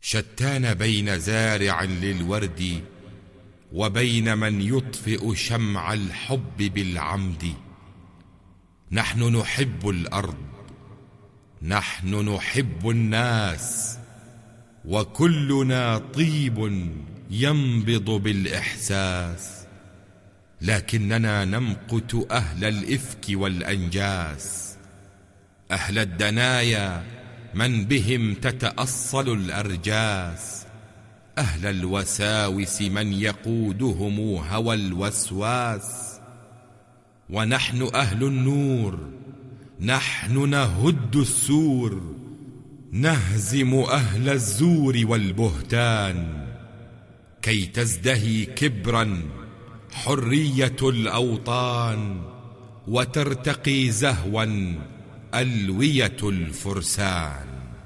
شتان بين زارع للورد وبين من يطفئ شمع الحب بالعمد نحن نحب الارض نحن نحب الناس وكلنا طيب ينبض بالاحساس لكننا نمقت اهل الافك والانجاس اهل الدنايا من بهم تتاصل الارجاس اهل الوساوس من يقودهم هوى الوسواس ونحن اهل النور نحن نهد السور نهزم اهل الزور والبهتان كي تزدهي كبرا حريه الاوطان وترتقي زهوا الويه الفرسان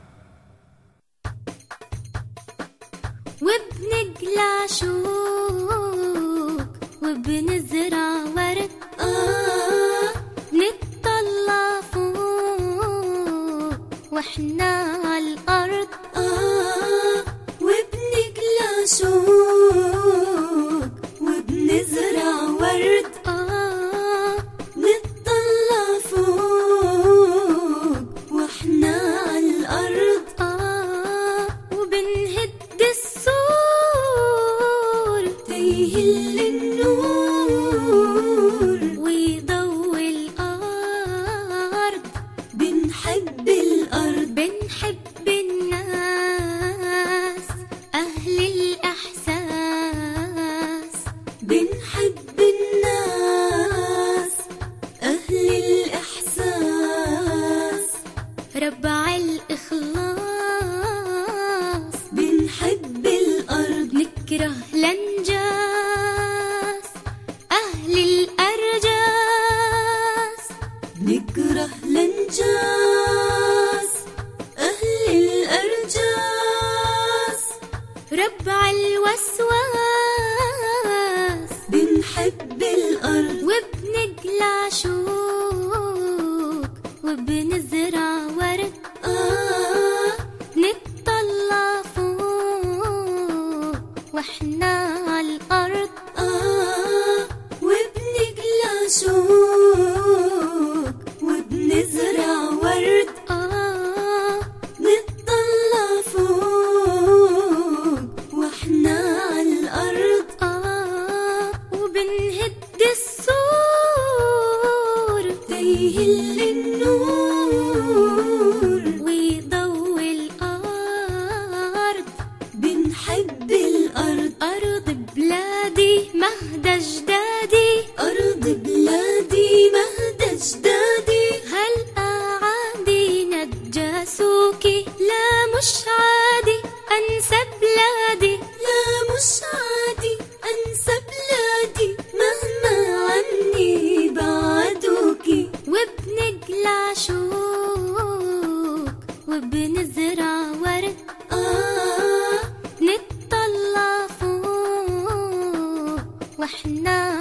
وبنقلع شوك وبنزرع ورد آه نتطلع فوق واحنا عالأرض آه وبنقلع شوك وبنزرع ورد آه نتطلع فوق واحنا عالأرض آه وبنهد السور تيهل النور ويضوي الأرض بنحب الأرض بنحب الناس أهل الإحساس بنحب الناس أهل الإحساس ربع الإخلاص بنحب الأرض نكره الأنجاس أهل الأرجاس نكره الأنجاس أهل الأرجاس ربع الوسواس بنحب الأرض وبنقلع شوك وبنزرع ورد آه نتطلع فوق واحنا عالأرض آه وبنقلع شوك وبنزرع ورد آه نتطلع فوق واحنا عالأرض آه وبنهد السور تيهل النور ويضوي الأرض بنحب الأرض أرض بلادي مهد أجدادي أرض بلادي مهد أجدادي هل أعادي نجاسوكي لا مش عادي أنسى بلادي لا مش عادي أنسى بلادي مهما عني بعدوكي وبنقلع شوك وبنزرع ورد آه نتطلع فوق واحنا